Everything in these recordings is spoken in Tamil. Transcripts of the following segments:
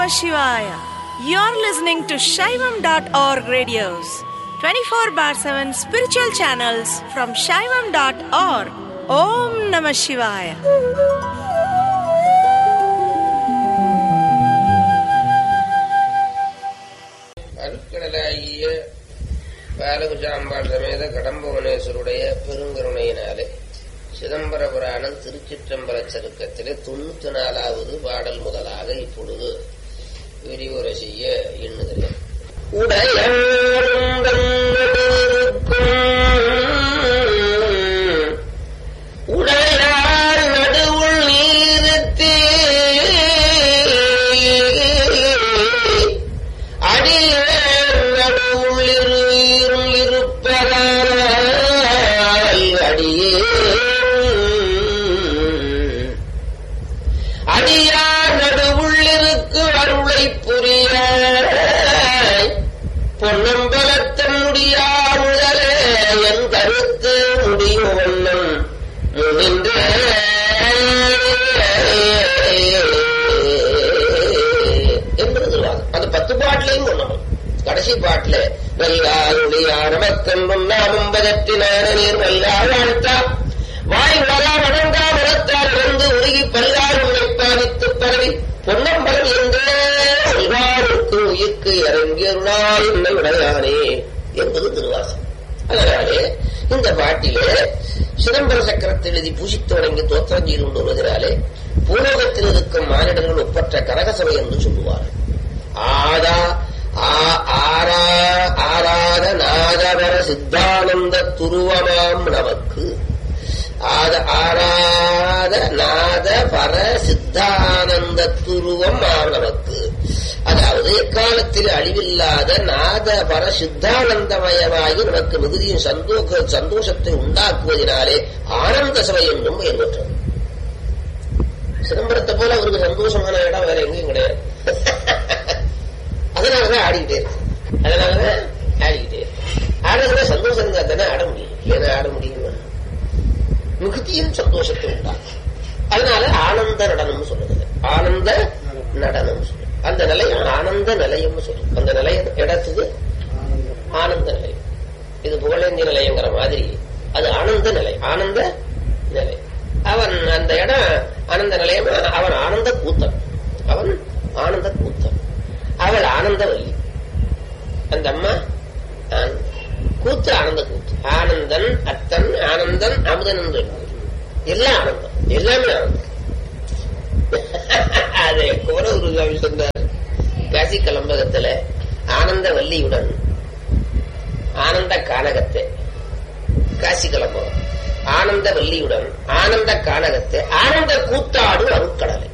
Namah Shivaya. You're listening to Shaivam.org radios, 24 bar 7 spiritual channels from Shaivam.org. Om Namah Shivaya. அருட்கடலாகிய Balakujambal சமேத கடம்பவனேஸ்வருடைய பெருங்கருணையினாலே சிதம்பர புராணம் திருச்சிற்றம்பல சருக்கத்திலே தொண்ணூத்தி நாலாவது பாடல் முதலாக இப்பொழுது விரிவுரை செய்ய எண்ணுகிறேன் உடையாரும் உடையார் நடுவுள் நீருத்தே அடியார் நடுவுள் இருவீரும் இருப்பதால் அடியே அடியார் நடுவுள் இருக்கு அருளை புரிய பொன்னம்பலத்தன் முடியார் முதலே என் கருத்து முடியும் வண்ணம் முனின்ற என்பது திருவாகம் அது பத்து பாட்டிலையும் கொள்ளணும் கடைசி பாட்டுல வல்லாருளி ஆரம்பத்தன் பொன்னாமும் பதத்தினார நீர் வல்லா வாழ்த்தா வாய் வளா வணங்கா மனத்தால் வந்து உருகி பல்லார் உழைப்பாதித்து பரவி பொன்னம்பலம் என்றே அல்வாருக்கு உயிர்க்கு இறங்கியருளால் என்னை உடையானே என்பது திருவாசம் அதனாலே இந்த பாட்டிலே சிதம்பர சக்கரத்தை எழுதி பூசித்து வணங்கி தோற்றம் செய்து கொண்டு வருவதனாலே பூலோகத்தில் இருக்கும் மானிடர்கள் ஒப்பற்ற கரகசபை என்று சொல்லுவார்கள் ஆதா ஆ- ஆரா ஆராத நாதவர சித்தானந்த துருவமாம் நமக்கு ஆத ஆராத நாத பர சித்தானந்த துருவம் ஆம் நமக்கு அதாவது எக்காலத்தில் அழிவில்லாத நாத பர சித்தானந்தமயமாகி நமக்கு மிகுதியும் சந்தோஷ சந்தோஷத்தை உண்டாக்குவதனாலே ஆனந்த சபை என்றும் பெயர் பெற்றது சிதம்பரத்தை போல அவருக்கு சந்தோஷமான இடம் வேற எங்கேயும் கிடையாது அதனாலதான் ஆடிக்கிட்டே இருக்கு அதனாலதான் ஆடிக்கிட்டே இருக்கு ஆடுறதுல சந்தோஷம் இருந்தா தானே ஆட முடியும் இல்லைன்னா ஆட முடியுமா மிகுதியும் சந்தோஷத்தை உண்டாகும் அதனால ஆனந்த நடனம்னு சொல்லுது ஆனந்த நடனம் சொல்லு அந்த நிலையம் ஆனந்த நிலையம்னு சொல்லு அந்த நிலையம் இடத்துக்கு ஆனந்த நிலையம் இது புகழேந்தி நிலையங்கிற மாதிரி அது ஆனந்த நிலை ஆனந்த நிலை அவன் அந்த இடம் ஆனந்த நிலையம் அவன் ஆனந்த கூத்தன் அவன் ஆனந்த கூத்தன் அவள் ஆனந்தவல்லி அந்த அம்மா ஆனந்த. கூத்து ஆனந்த கூத்து ஆனந்தன் அத்தன் ஆனந்தன் அமுதன் என்று எழுதுகிறது. எல்லாம் ஆனந்தம் எல்லாமே ஆனந்தம் அது குமரகுரு சுவாமி சொன்னார் காசி கலம்பகத்துல ஆனந்த வள்ளியுடன் ஆனந்த கானகத்தை காசி கலம்பகம் ஆனந்த வள்ளியுடன் ஆனந்த கானகத்தை ஆனந்த கூத்தாடு அருட்கடலை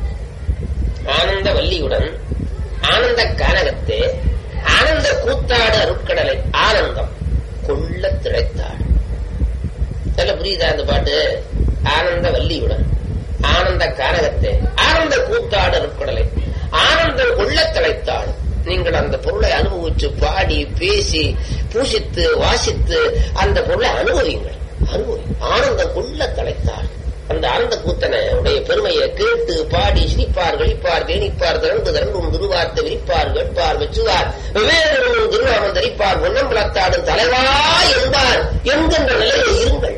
ஆனந்த வள்ளியுடன் ஆனந்த கானகத்தே ஆனந்த கூத்தாடு அருட்கடலை ஆனந்தம் கொள்ள திளைத்தாடு நல்ல புரியுதா அந்த பாட்டு ஆனந்த வள்ளியுடன் ஆனந்த கானகத்தே ஆனந்த கூத்தாடு அருட்கடலை ஆனந்தம் கொள்ள திளைத்தாடு நீங்கள் அந்த பொருளை அனுபவிச்சு பாடி பேசி பூசித்து வாசித்து அந்த பொருளை அனுபவிங்கள் அனுபவி ஆனந்தம் கொள்ள தலைத்தாள் அந்த ஆனந்த கூத்தனை உடைய பெருமையை கேட்டு பாடி சிரிப்பார் கழிப்பார் தேனிப்பார் திறந்து திறந்தும் திருவார்த்தை விரிப்பார் கேட்பார் வெச்சுவார் வெவ்வேறு திருவாமம் தரிப்பார் பொன்னம்பலத்தாடும் தலைவா என்பார் என்கின்ற நிலையில் இருங்கள்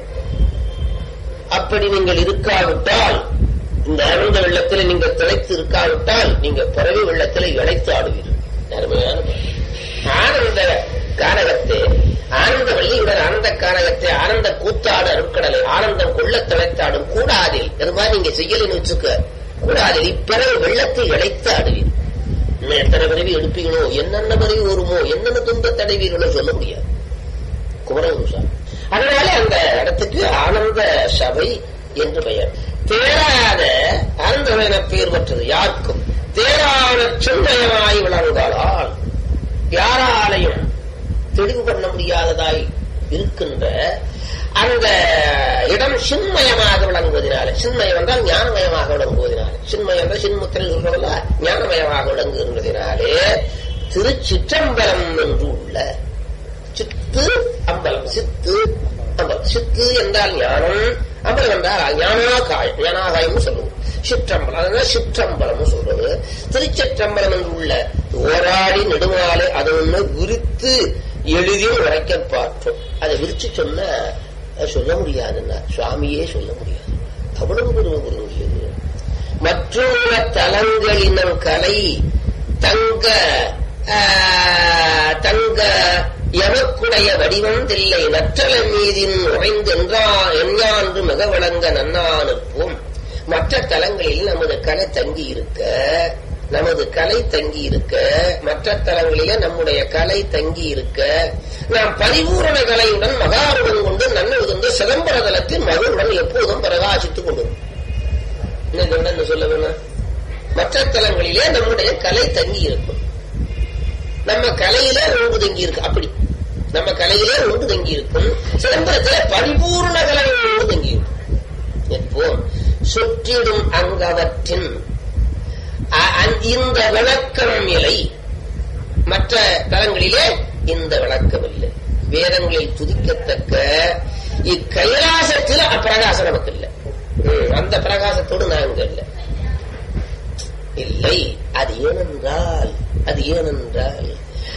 அப்படி நீங்கள் இருக்காவிட்டால் இந்த ஆனந்த வெள்ளத்தில் நீங்கள் திளைத்து இருக்காவிட்டால் நீங்க பிறவி வெள்ளத்தில் இழைத்து ஆடுவீர்கள் அருமையான பாட்டு. ஆனந்த கானகத்தே ஆனந்த வள்ளியுடன் ஆனந்த கானகத்தை ஆனந்த கூத்தாடு அருட்கடலை ஆனந்தம் கொள்ள திளைத்தாடும் கூடாதில் அது மாதிரி நீங்க செய்யலன்னு வச்சுக்க கூடாதில் இப்பிறகு வெள்ளத்தை இழைத்து ஆடுவீர் இன்னும் எத்தனை பிறவி எடுப்பீங்களோ என்னென்ன பிறவி வருமோ என்னென்ன துன்பத்தை அடைவீர்களோ சொல்ல முடியாது குமரகுருசாமி அதனால அந்த இடத்துக்கு ஆனந்த சபை என்று பெயர் தேராத ஆனந்தம் என பெயர் பெற்றது யாருக்கும் தேராத சின்னயமாய் விளங்காலால் யாராலையும் தெளிவு பண்ண முடியாததாய் இருக்கின்ற அந்த இடம் சின்மயமாக விளங்குவதனால சின்மயம் என்றால் ஞானமயமாக விளங்குவதனால சின்மயம் என்றால் சின்முத்திரை சொல்றவல்ல ஞானமயமாக விளங்குகின்றதினாலே திருச்சிற்றம்பலம் என்று உள்ள சித்து அம்பலம் சித்து அம்பலம் சித்து என்றால் ஞானம் அம்பலம் என்றால் ஞானாகாயம் ஞானாகாயம்னு சொல்லுவோம் சிற்றம்பலம் அதனால சிற்றம்பலம் சொல்றது திருச்சிற்றம்பலம் என்று உள்ள ஓராடி நெடுமாலை அது ஒண்ணு விரித்து எளிதில் உரைக்க பார்த்தோம் அதை விரிச்சு சொன்னா அது சொல்ல முடியாதுன்னா சுவாமியே சொல்ல முடியாது அவ்வளவு பெருமை புரிஞ்சது மற்றுள்ள தலங்களினம் கலை தங்க ஆஹ், தங்க எமக்குடைய வடிவம் தில்லை நற்றல மீதின் உறைந்தென்றா எஞ்ஞான்று மிக விளங்க நன்னானுப்போம் மற்ற தலங்களில் நமது கலை தங்கி இருக்க நமது கலை தங்கி இருக்க மற்ற தலங்களிலே நம்முடைய கலை தங்கி இருக்க நாம் பரிபூரண கலையுடன் மகாருடன் கொண்டு நன்னுகின்ற சிதம்பர தலத்தில் மகளுடன் எப்போதும் பிரகாசித்துக் கொண்டு என்ன என்ன சொல்ல வேணும் மற்ற தலங்களிலே நம்முடைய கலை தங்கி இருக்கும் நம்ம கலையிலே ஒன்று தங்கி இருக்கு அப்படி நம்ம கலையிலே ஒன்று தங்கி இருக்கும் சிதம்பரத்திலே பரிபூர்ண கலை ஒன்று தங்கி இருக்கும் எப்போ சுற்றிடும் அங்கவற்றின் அ- அ- இந்த விளக்கம் இலை மற்ற தலங்களிலே இந்த விளக்கம் இல்லை வேதங்களில் துதிக்கத்தக்க இக்கைலாசத்தில் அப்பிரகாசம் நமக்கு இல்லை ம், அந்த பிரகாசத்தோடு நாங்க இல்லை இல்லை அது ஏனென்றால் அது ஏனென்றால்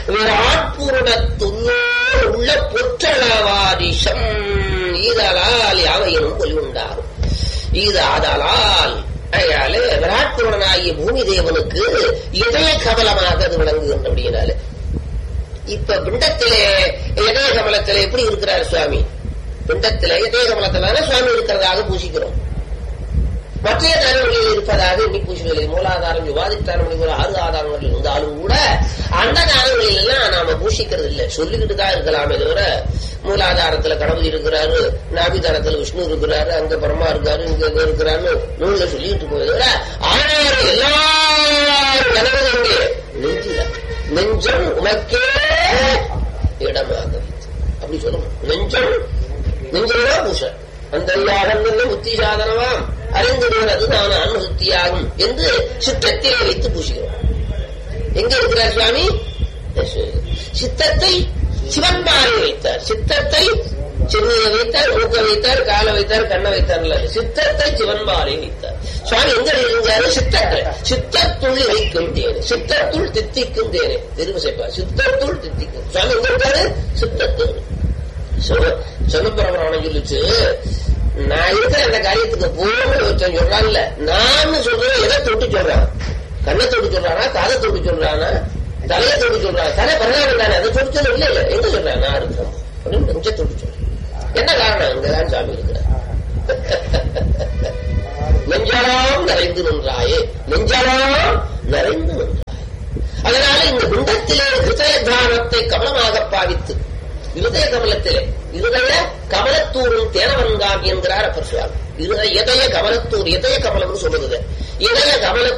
விராட்பூரணத்துள்ளோர் உள்ள பொற்றளவாரிஷம் ஈதலால் யாவையினும் கொல்லுண்டாரும் இது ஆதலால் அயாலே விராட்பூரணனாகிய பூமி தேவனுக்கு இதய கமலமாக அது விளங்குகின்றபடியினாலே இப்ப பிண்டத்திலே இதய கமலத்திலே எப்படி இருக்கிறார் சுவாமி பிண்டத்திலே இதய கமலத்திலான சுவாமி இருக்கிறதாக பூசிக்கிறோம் மற்ற தரவுகளில் இருப்பதாக எண்ணி பூசவில்லை மூலாதாரம் விவாதித்தாரம் ஒரு ஆறு ஆதாரங்கள் இருந்தாலும் கூட அந்த தானங்களில் எல்லாம் நாம பூஷிக்கிறது இல்லை சொல்லிக்கிட்டு தான் இருக்கலாமே தவிர மூலாதாரத்துல கணபதி இருக்கிறாரு நாபிதாரத்துல விஷ்ணு இருக்கிறாரு அங்க பிரம்மா இருக்காரு இங்க இங்க இருக்கிறாரு நூல்ல சொல்லிட்டு போய் தவிர ஆனால் எல்லாரும் கணபதி எங்கே நெஞ்சில நெஞ்சம் உனக்கே இடமாக வைத்து அப்படி சொல்லணும் நெஞ்சம் நெஞ்சம்னா பூசை அந்த யாகங்கள் புத்தி சாதனமாம் அறிந்துகிறது நான் அனுபுத்தியாகும் என்று சித்தத்தில் வைத்து பூசுகிறோம் எங்க இருக்கிறார் சுவாமி சித்தத்தை சிவன்மாரி வைத்தார் சித்தத்தை சென்னையை வைத்தார் மூக்க வைத்தார் காலை வைத்தார் கண்ணை வைத்தார்ல சித்தத்தை சிவன்பாறை வைத்தார் சுவாமி எங்க இருந்தாரு சித்தத்தை சித்தத்துள் வைக்கும் தேனே சித்தத்துள் தித்திக்கும் தேனே திரும்ப சேர்ப்பார் சித்தத்துள் தித்திக்கும் சுவாமி எங்க இருக்காரு சித்தத்துள் சொன்னபுரபுராணம் சொல்லிச்சு நான் இருக்கிற அந்த காரியத்துக்கு போகணும்னு ஒருத்தன் சொல்றான்ல நான் சொல்றேன் எதை தொட்டு சொல்றான் கண்ணை தொட்டு சொல்றானா காதை தொட்டு சொல்றானா தலையை தொட்டு சொல்றான் தலை பரவாயில்ல தானே அதை தொட்டு சொல்ல இல்ல எங்க சொல்றான் நான் இருக்கேன் அப்படின்னு நெஞ்ச தொட்டு சொல்றேன் என்ன காரணம் இங்கதான் சாமி இருக்கிறார் நெஞ்சலாம் நிறைந்து நின்றாயே நெஞ்சலாம் நிறைந்து நின்றாயே அதனால இந்த குண்டத்திலே ஹிருதய தானத்தை கமலமாக பாவித்து இருதய கமலத்திலே இருதய கமலத்தூரும் தேனவன்காம் என்கிறார் அப்பர் சுவாமி இருதய இதய கமலத்தூர் இதய கமலம் சொல்றது இதய கமல